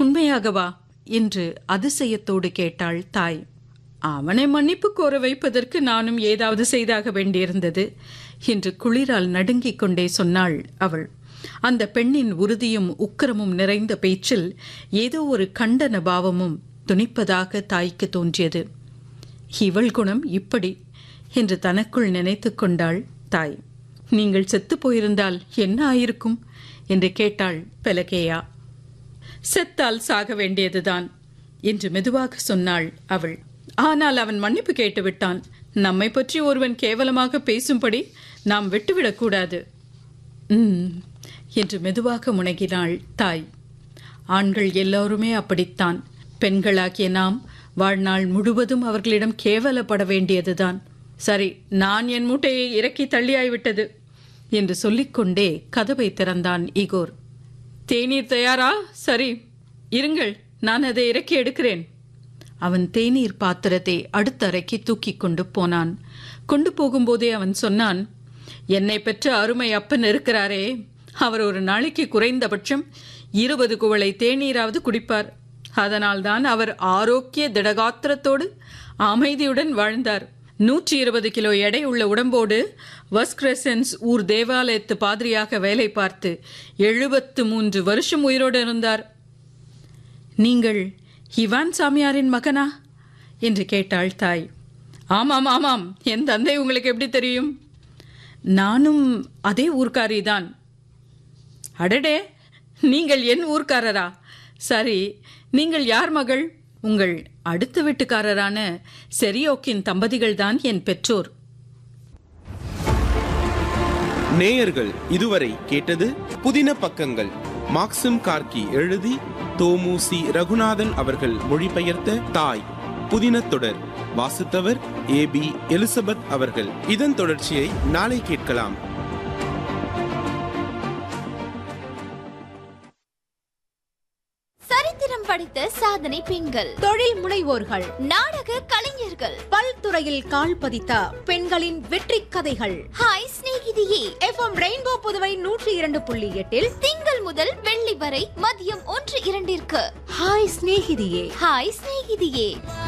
உண்மையாகவா என்று அதிசயத்தோடு கேட்டாள் தாய் அவனை மன்னிப்பு கோர வைப்பதற்கு நானும் ஏதாவது செய்தாக வேண்டியிருந்தது என்று குளிரால் நடுங்கிக் கொண்டே சொன்னாள் அவள் அந்த பெண்ணின் உறுதியும் உக்கிரமும் நிறைந்த பேச்சில் ஏதோ ஒரு கண்டன பாவமும் துணிப்பதாக தாய்க்கு தோன்றியது இவள் குணம் இப்படி என்று தனக்குள் நினைத்து கொண்டாள் தாய் நீங்கள் செத்துப் போயிருந்தால் என்ன ஆயிருக்கும் என்று கேட்டாள் பெலகேயா செத்தால் சாக வேண்டியதுதான் என்று மெதுவாக சொன்னாள் அவள் ஆனால் அவன் மன்னிப்பு கேட்டுவிட்டான் நம்மை பற்றி ஒருவன் கேவலமாக பேசும்படி நாம் விட்டுவிடக்கூடாது ம் என்று மெதுவாக முனகினாள் தாய் ஆண்கள் எல்லோருமே அப்படித்தான் பெண்களாகிய நாம் வாழ்நாள் முழுவதும் அவர்களிடம் கேவலப்பட வேண்டியதுதான் சரி நான் என் மூட்டையை இறக்கி தள்ளியாய்விட்டது என்று சொல்லிக்கொண்டே கதவை திறந்தான் இகோர் தேநீர் தயாரா சரி இருங்கள் நான் அதை இறக்கி எடுக்கிறேன் அவன் தேநீர் பாத்திரத்தை அடுத்த அறைக்கு தூக்கிக் கொண்டு போனான் கொண்டு போகும்போதே அவன் சொன்னான் என்னை பெற்ற அருமை அப்பன் இருக்கிறாரே அவர் ஒரு நாளைக்கு குறைந்தபட்சம் இருபது குவளை தேநீராவது குடிப்பார் அதனால்தான் அவர் ஆரோக்கிய திடகாத்திரத்தோடு அமைதியுடன் வாழ்ந்தார் நூற்றி இருபது கிலோ எடை உள்ள உடம்போடு வஸ்கிரசன்ஸ் ஊர் தேவாலயத்து பாதிரியாக வேலை பார்த்து எழுபத்து மூன்று வருஷம் உயிரோடு இருந்தார் நீங்கள் இவான் சாமியாரின் மகனா என்று கேட்டாள் தாய் ஆமாம் ஆமாம் என் தந்தை உங்களுக்கு எப்படி தெரியும் நானும் அதே ஊர்க்காரிதான் அடடே நீங்கள் என் ஊர்க்காரரா சரி நீங்கள் யார் மகள் உங்கள் அடுத்த வீட்டுக்காரரான செரியோக்கின் தம்பதிகள்தான் என் பெற்றோர் நேயர்கள் இதுவரை கேட்டது புதின பக்கங்கள் மாக்சிம் கார்கி எழுதி தோமுசி ரகுநாதன் அவர்கள் மொழிபெயர்த்த தாய் புதின தொடர் வாசித்தவர் ஏ பி எலிசபெத் அவர்கள் இதன் தொடர்ச்சியை நாளை கேட்கலாம் சரித்திரம் படைத்த சாதனை பெண்கள் தொழில் முனைவோர்கள் நாடக கலைஞர்கள் பல்துறையில் கால் பதித்த பெண்களின் வெற்றி கதைகள் ஹாய் சிநேகிதியே எஃப்எம் ரெயின்போ புதுவை நூற்றி இரண்டு புள்ளி எட்டில் திங்கள் முதல் வெள்ளி வரை மதியம் ஒன்று இரண்டிற்கு ஹாய் சிநேகிதியே ஹாய் சிநேகிதியே